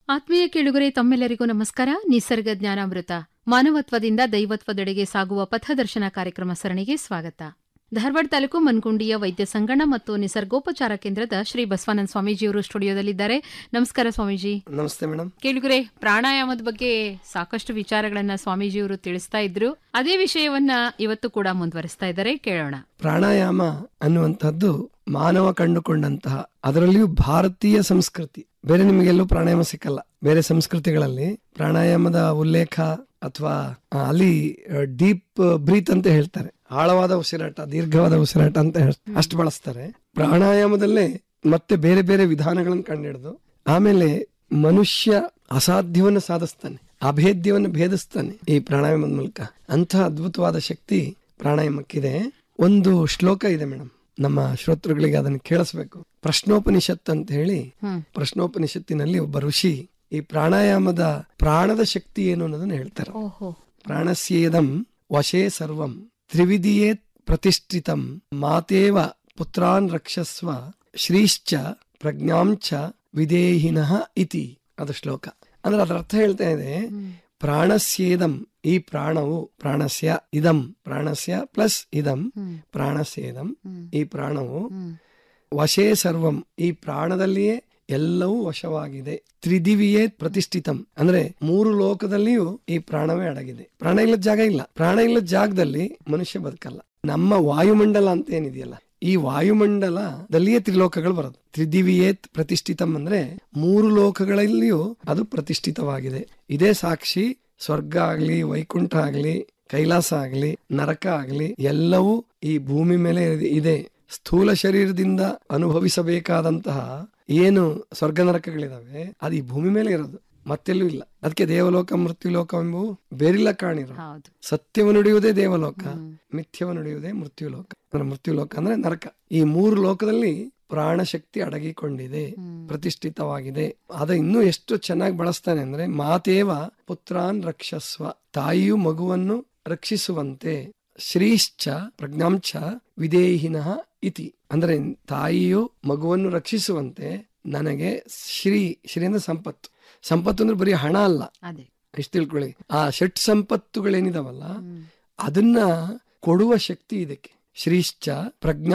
ಆತ್ಮೀಯ ಕೇಳುಗರೆ ತಮ್ಮೆಲ್ಲರಿಗೂ ನಮಸ್ಕಾರ ನಿಸರ್ಗ ಜ್ಞಾನಾಮೃತ ಮಾನವತ್ವದಿಂದ ದೈವತ್ವದೆಡೆಗೆ ಸಾಗುವ ಪಥದರ್ಶನ ಕಾರ್ಯಕ್ರಮ ಸರಣಿಗೆ ಸ್ವಾಗತ ಧಾರವಾಡ ತಾಲೂಕು ಮನ್ಕುಂಡಿಯ ವೈದ್ಯ ಸಂಗಣ ಮತ್ತು ನಿಸರ್ಗೋಪಚಾರ ಕೇಂದ್ರದ ಶ್ರೀ ಬಸವಾನಂದ ಸ್ವಾಮೀಜಿಯವರು ಸ್ಟುಡಿಯೋದಲ್ಲಿದ್ದಾರೆ ನಮಸ್ಕಾರ ಸ್ವಾಮೀಜಿ ನಮಸ್ತೆ ಮೇಡಮ್ ಕೇಳುಗರೆ ಪ್ರಾಣಾಯಾಮದ ಬಗ್ಗೆ ಸಾಕಷ್ಟು ವಿಚಾರಗಳನ್ನ ಸ್ವಾಮೀಜಿಯವರು ತಿಳಿಸ್ತಾ ಇದ್ರು ಅದೇ ವಿಷಯವನ್ನ ಇವತ್ತು ಕೂಡ ಮುಂದುವರಿಸ್ತಾ ಇದ್ದಾರೆ ಕೇಳೋಣ ಪ್ರಾಣಾಯಾಮ ಅನ್ನುವಂಥದ್ದು ಮಾನವ ಕಂಡುಕೊಂಡಂತಹ ಅದರಲ್ಲಿಯೂ ಭಾರತೀಯ ಸಂಸ್ಕೃತಿ ಬೇರೆ ನಿಮಗೆಲ್ಲೂ ಪ್ರಾಣಾಯಾಮ ಸಿಕ್ಕಲ್ಲ ಬೇರೆ ಸಂಸ್ಕೃತಿಗಳಲ್ಲಿ ಪ್ರಾಣಾಯಾಮದ ಉಲ್ಲೇಖ ಅಥವಾ ಅಲ್ಲಿ ಡೀಪ್ ಬ್ರೀತ್ ಅಂತ ಹೇಳ್ತಾರೆ ಆಳವಾದ ಉಸಿರಾಟ ದೀರ್ಘವಾದ ಉಸಿರಾಟ ಅಂತ ಹೇಳ್- ಅಷ್ಟು ಬಳಸ್ತಾರೆ ಪ್ರಾಣಾಯಾಮದಲ್ಲೇ ಮತ್ತೆ ಬೇರೆ ಬೇರೆ ವಿಧಾನಗಳನ್ನು ಕಂಡಿಡಿದು ಆಮೇಲೆ ಮನುಷ್ಯ ಅಸಾಧ್ಯವನ್ನು ಸಾಧಿಸ್ತಾನೆ ಅಭೇದ್ಯವನ್ನು ಭೇದಿಸ್ತಾನೆ ಈ ಪ್ರಾಣಾಯಾಮದ ಮೂಲಕ ಅಂಥ ಅದ್ಭುತವಾದ ಶಕ್ತಿ ಪ್ರಾಣಾಯಾಮಕ್ಕಿದೆ ಒಂದು ಶ್ಲೋಕ ಇದೆ ಮೇಡಮ್ ನಮ್ಮ ಶ್ರೋತೃಗಳಿಗೆ ಅದನ್ನು ಕೇಳಿಸ್ಬೇಕು ಪ್ರಶ್ನೋಪನಿಷತ್ ಅಂತ ಹೇಳಿ ಹ್ಮ್ ಪ್ರಶ್ನೋಪನಿಷತ್ತಿನಲ್ಲಿ ಒಬ್ಬ ಋಷಿ ಈ ಪ್ರಾಣಾಯಾಮದ ಪ್ರಾಣದ ಶಕ್ತಿ ಏನು ಅನ್ನೋದನ್ನ ಹೇಳ್ತಾರೆ ಓಹೋ ಪ್ರಾಣಸ್ಯೇದಂ ವಶೇ ಸರ್ವಂ ತ್ರಿವಿಧಿಯೇತ್ ಪ್ರತಿಷ್ಠಿತಂ ಮಾತೇವ ಪುತ್ರಾನ್ ರಕ್ಷಸ್ವ ಶ್ರೀಶ್ಚ ಪ್ರಜ್ಞಾಂಚ ವಿದೇಹಿನಃ ಇತಿ ಅದು ಶ್ಲೋಕ ಅಂದ್ರೆ ಅದರ ಅರ್ಥ ಹೇಳ್ತಾ ಇದೆ ಪ್ರಾಣಸ್ಯೇದಂ ಈ ಪ್ರಾಣವು ಪ್ರಾಣಸ್ಯ ಇದಂ ಪ್ರಾಣಸ್ಯ ಪ್ಲಸ್ ಇದಂ ಹ್ಮ್ ಪ್ರಾಣಸ್ಯೇದಂ ಹ್ಮ್ ಈ ಪ್ರಾಣವು ಹ್ಮ್ ವಶೇ ಸರ್ವಂ ಈ ಪ್ರಾಣದಲ್ಲಿಯೇ ಎಲ್ಲವೂ ವಶವಾಗಿದೆ ತ್ರಿದಿವಿಯೇ ಪ್ರತಿಷ್ಠಿತಂ ಅಂದ್ರೆ ಮೂರು ಲೋಕದಲ್ಲಿಯೂ ಈ ಪ್ರಾಣವೇ ಅಡಗಿದೆ ಪ್ರಾಣ ಇಲ್ಲದ ಜಾಗ ಇಲ್ಲ ಪ್ರಾಣ ಇಲ್ಲದ ಜಾಗದಲ್ಲಿ ಮನುಷ್ಯ ಬದುಕಲ್ಲ ನಮ್ಮ ವಾಯುಮಂಡಲ ಅಂತ ಏನಿದೆಯಲ್ಲ ಈ ವಾಯುಮಂಡಲದಲ್ಲಿಯೇ ತ್ರಿಲೋಕಗಳು ಬರೋದು ತ್ರಿದಿವಿಯೇತ್ ಪ್ರತಿಷ್ಠಿತಂ ಅಂದ್ರೆ ಮೂರು ಲೋಕಗಳಲ್ಲಿಯೂ ಅದು ಪ್ರತಿಷ್ಠಿತವಾಗಿದೆ ಇದೇ ಸಾಕ್ಷಿ ಸ್ವರ್ಗ ಆಗ್ಲಿ ವೈಕುಂಠ ಆಗ್ಲಿ ಕೈಲಾಸ ಆಗ್ಲಿ ನರಕ ಆಗ್ಲಿ ಎಲ್ಲವೂ ಈ ಭೂಮಿ ಮೇಲೆ ಇದೆ ಸ್ಥೂಲ ಶರೀರದಿಂದ ಅನುಭವಿಸಬೇಕಾದಂತಹ ಏನು ಸ್ವರ್ಗ ನರಕಗಳಿದಾವೆ ಅದು ಈ ಭೂಮಿ ಮೇಲೆ ಇರೋದು ಮತ್ತೆಲ್ಲೂ ಇಲ್ಲ ಅದಕ್ಕೆ ದೇವಲೋಕ ಮೃತ್ಯುಲೋಕ ಎಂಬುವು ಬೇರಿಲ್ಲ ಕಾಣಿರೋ ಹೌದು ಸತ್ಯವ ನುಡಿಯುವುದೇ ದೇವಲೋಕ ಹ್ಮ್. ಮಿಥ್ಯವ ನುಡಿಯುವುದೇ ಮೃತ್ಯುಲೋಕ ಅಂದ್ರೆ ಮೃತ್ಯುಲೋಕ ಅಂದ್ರೆ ನರಕ ಈ ಮೂರು ಲೋಕದಲ್ಲಿ ಪ್ರಾಣ ಶಕ್ತಿ ಅಡಗಿಕೊಂಡಿದೆ ಹ್ಮ್. ಪ್ರತಿಷ್ಠಿತವಾಗಿದೆ ಅದ ಇನ್ನೂ ಎಷ್ಟು ಚೆನ್ನಾಗಿ ಬಳಸ್ತಾನೆ ಅಂದ್ರೆ ಮಾತೇವ ಪುತ್ರಾನ್ ರಕ್ಷಸ್ವ ತಾಯಿಯು ಮಗುವನ್ನು ರಕ್ಷಿಸುವಂತೆ ಶ್ರೀಶ್ಚ ಪ್ರಜ್ಞಾಂಚ ವಿದೇಹಿನಃ ಇತಿ ಅಂದ್ರೆ ತಾಯಿಯು ಮಗುವನ್ನು ರಕ್ಷಿಸುವಂತೆ ನನಗೆ ಶ್ರೀ ಶ್ರೀ ಅಂದ್ರೆ ಸಂಪತ್ತು ಸಂಪತ್ತು ಅಂದ್ರೆ ಬರೀ ಹಣ ಅಲ್ಲ ಅದೇ ಇಷ್ಟು ತಿಳ್ಕೊಳ್ಳಿ ಆ ಷಟ್ ಸಂಪತ್ತುಗಳೇನಿದಾವಲ್ಲ ಹ್ಮ್ ಅದನ್ನ ಕೊಡುವ ಶಕ್ತಿ ಇದಕ್ಕೆ ಶ್ರೀಶ್ಚ ಪ್ರಜ್ಞಾ